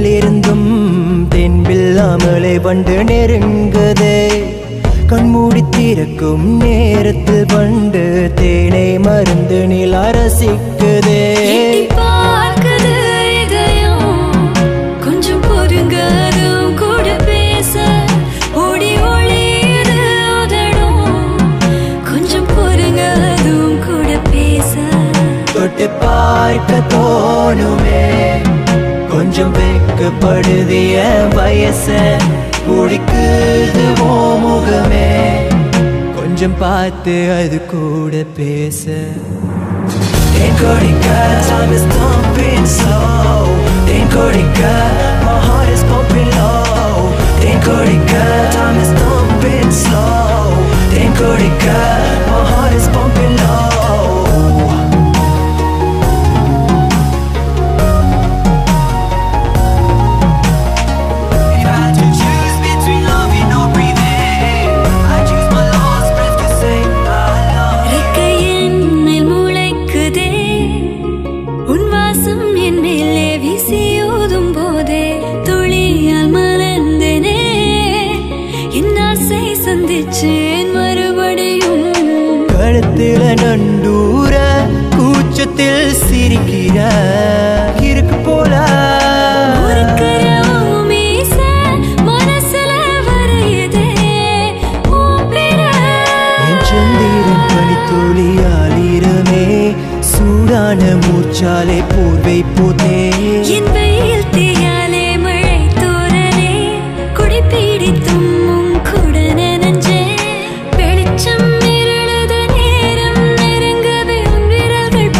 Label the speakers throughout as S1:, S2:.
S1: இருந்தும் தென்பில்லாமலே வண்டு நெருங்குதே கண்மூடி திறக்கும் நேரத்தில் வண்டு தேனை மருந்து நில ரசிக்குதே
S2: எட்டி பார்க்குது இதயம். கொஞ்சம் பொறுங்க, அதுவும் கூட பேச. ஓடி ஒளியுது உதடும். கொஞ்சம் பொறுங்க, அதுவும் கூட பேச
S1: தொட்டு பார்க்க தோணுமே கொஞ்சம் வெக்கப்படுதிய வயச குடிக்குது ஓ முகமே கொஞ்சம் பார்த்து அது கூட பேச தேன் கொடிக்க time is thumping slow than கொடிக்க my heart is pumping low than கொடிக்க time is thumping slow than கொடிக்க my heart is pumping low If I had to choose between loving or breathing, I choose my last breath to say I love you.
S2: ரெக்கை என் மேல் முளைக்குதே. உன் வாசம் என் மேலே வீசி ஊதும் போதே துளியால் மலர்ந்தேனே. என் ஆசை சந்திச்சேன் மறுபடியும்
S1: கழுத்துல நண்டூர கூச்சத்தில் சிரிக்கிற இருக்கு போல
S2: ஒருக்கர உன் மீச மனசுல வரையுதே உன் பிற.
S1: என் சந்திரன் பனித்துளியாலிரமே சூடான மூச்சாலே போர்வை போதே
S2: என் வெயில் தீயாலே மழை தூறலே குடி பிடித்தும் உன் கூட நனைஞ்சேன். வெளிச்சம் இருளுத நேரம் நெருங்கவே உன் விரல்கள்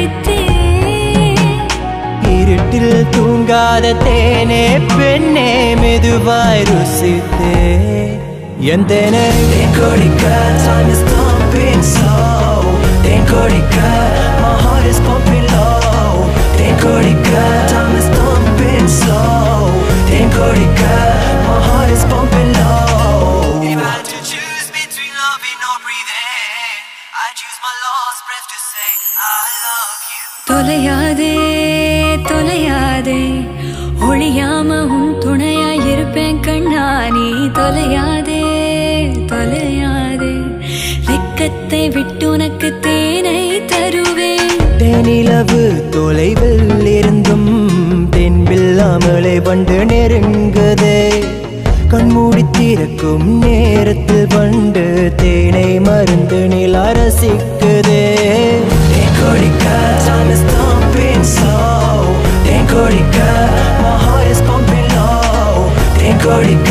S2: பறித்தேன்.
S1: இருட்டில் தூங்காத தேனே பெண்ணே மெதுவாய் ருசித்தே என் தேனே தேன் கொடிக்க time is thumping slow than கொடிக்க my heart is pumping low than கொடிக்க time is thumping slow than கொடிக்க my heart is pumping low If I had to choose between loving or breathing I choose my last breath to say I love you
S2: தொலையாதே தொலையாதே ஒளியாம உன் துணையாய் இருப்பேன் கண்ணா நீ தொலையாதே தொலையாதே வெக்கத்தை விட்டு உனக்கு தேனை தருவேன்
S1: தேனிலவு தொலைவில் இருந்தும் தென்பில்லாமலே வண்டு நெருங்குதே கண்மூடி திறக்கும் நேரத்தில் வண்டு தேனை மருந்து நில ரசிக்குதே தேன் கொடிக்க time is thumping slow than கொடிக்க my heart is pumping low than கொடிக்க